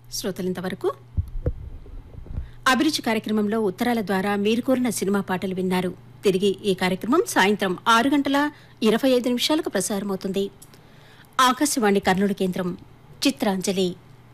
శ్రోతలింతవరకు అభిరుచి కార్యక్రమంలో ఉత్తరాల ద్వారా మీరు కోరిన సినిమా పాటలు విన్నారు తిరిగి ఈ కార్యక్రమం సాయంత్రం ఆరు గంటల ఇరవై ఐదు నిమిషాలకు ప్రసారమవుతుంది ఆకాశవాణి కర్నూలు కేంద్రం చిత్రాంజలి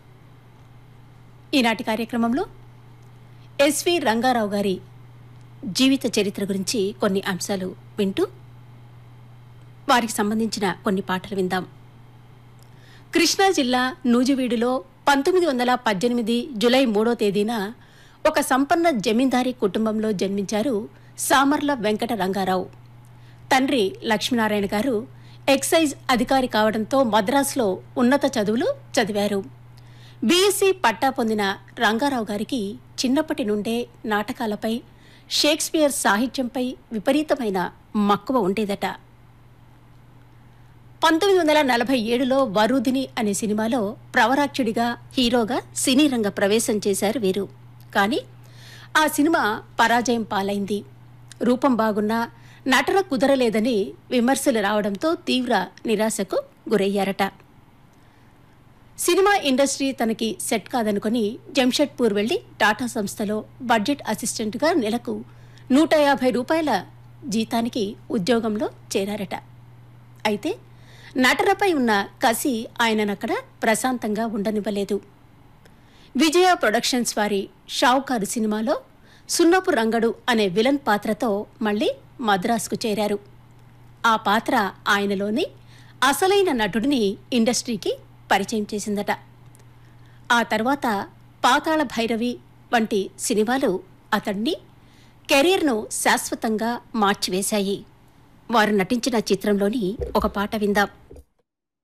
ఈనాటి కార్యక్రమంలో ఎస్వి రంగారావు గారి జీవిత చరిత్ర గురించి కొన్ని అంశాలు వింటూ వారికి సంబంధించిన కొన్ని పాటలు విందాం కృష్ణా జిల్లా నూజివీడులో పంతొమ్మిది వందల పద్దెనిమిది జులై మూడో తేదీన ఒక సంపన్న జమీందారీ కుటుంబంలో జన్మించారు సామర్ల వెంకట రంగారావు తండ్రి లక్ష్మీనారాయణ గారు ఎక్సైజ్ అధికారి కావడంతో మద్రాసులో ఉన్నత చదువులు చదివారు బీఎస్సీ పట్టా పొందిన రంగారావు గారికి చిన్నప్పటి నుండే నాటకాలపై షేక్స్పియర్ సాహిత్యంపై విపరీతమైన మక్కువ ఉండేదట పంతొమ్మిది వందల నలభై ఏడులో వరుదిని అనే సినిమాలో ప్రవరాక్షుడిగా హీరోగా సినీ రంగ ప్రవేశం చేశారు వీరు కానీ ఆ సినిమా పరాజయం పాలైంది రూపం బాగున్నా నటన కుదరలేదని విమర్శలు రావడంతో తీవ్ర నిరాశకు గురయ్యారట సినిమా ఇండస్ట్రీ తనకి సెట్ కాదనుకొని జంషెడ్పూర్ వెళ్లి టాటా సంస్థలో బడ్జెట్ అసిస్టెంట్గా నెలకు నూట యాభై రూపాయల జీతానికి ఉద్యోగంలో చేరారట అయితే నటనపై ఉన్న కసి ఆయననక్కడ ప్రశాంతంగా ఉండనివ్వలేదు విజయ ప్రొడక్షన్స్ వారి షావుకారు సినిమాలో సున్నపు రంగడు అనే విలన్ పాత్రతో మళ్ళీ మద్రాసుకు చేరారు ఆ పాత్ర ఆయనలోని అసలైన నటుడిని ఇండస్ట్రీకి పరిచయం చేసిందట ఆ తర్వాత పాతాళ భైరవి వంటి సినిమాలు అతన్ని కెరీర్ను శాశ్వతంగా మార్చివేశాయి వారు నటించిన చిత్రంలోని ఒక పాట విందాం